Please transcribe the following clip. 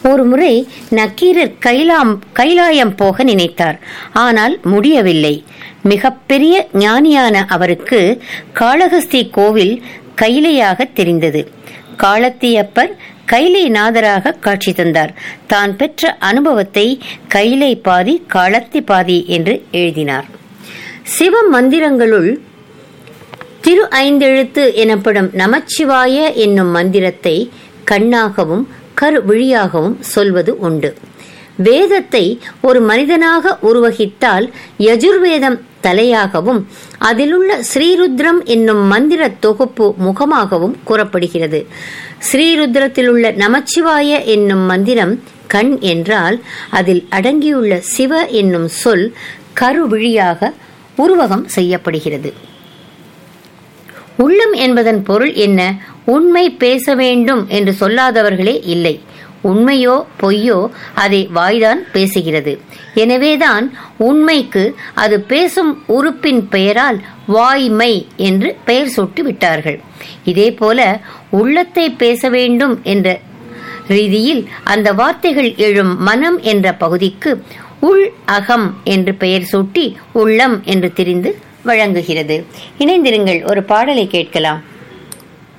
ஒரு முறை நக்கீரர் கைலாம் கைலாயம் போக நினைத்தார் ஆனால் முடியவில்லை மிகப்பெரிய ஞானியான அவருக்கு காளகஸ்தி கோவில் கைலையாக தெரிந்தது காலத்தியப்பர் கைலை நாதராக காட்சி தந்தார் தான் பெற்ற அனுபவத்தை கைலை பாதி காலத்தி பாதி என்று எழுதினார் சிவ மந்திரங்களுள் திரு ஐந்தெழுத்து எனப்படும் நமச்சிவாய என்னும் மந்திரத்தை கண்ணாகவும் கருவிழியாகவும் சொல்வது உண்டு வேதத்தை ஒரு மனிதனாக உருவகித்தால் யஜுர்வேதம் தலையாகவும் அதிலுள்ள ஸ்ரீருத்ரம் என்னும் மந்திர தொகுப்பு முகமாகவும் கூறப்படுகிறது ஸ்ரீருத்ரத்திலுள்ள நமச்சிவாய என்னும் மந்திரம் கண் என்றால் அதில் அடங்கியுள்ள சிவ என்னும் சொல் கருவிழியாக உருவகம் செய்யப்படுகிறது உள்ளம் என்பதன் பொருள் என்ன உண்மை பேச வேண்டும் என்று சொல்லாதவர்களே இல்லை உண்மையோ பொய்யோ அதை வாய்தான் பேசுகிறது எனவேதான் உண்மைக்கு அது பேசும் உறுப்பின் பெயரால் வாய்மை என்று பெயர் சூட்டி விட்டார்கள் இதேபோல உள்ளத்தை பேச வேண்டும் என்ற ரீதியில் அந்த வார்த்தைகள் எழும் மனம் என்ற பகுதிக்கு உள் அகம் என்று பெயர் சூட்டி உள்ளம் என்று தெரிந்து வழங்குகிறது இணைந்திருங்கள் ஒரு பாடலை கேட்கலாம்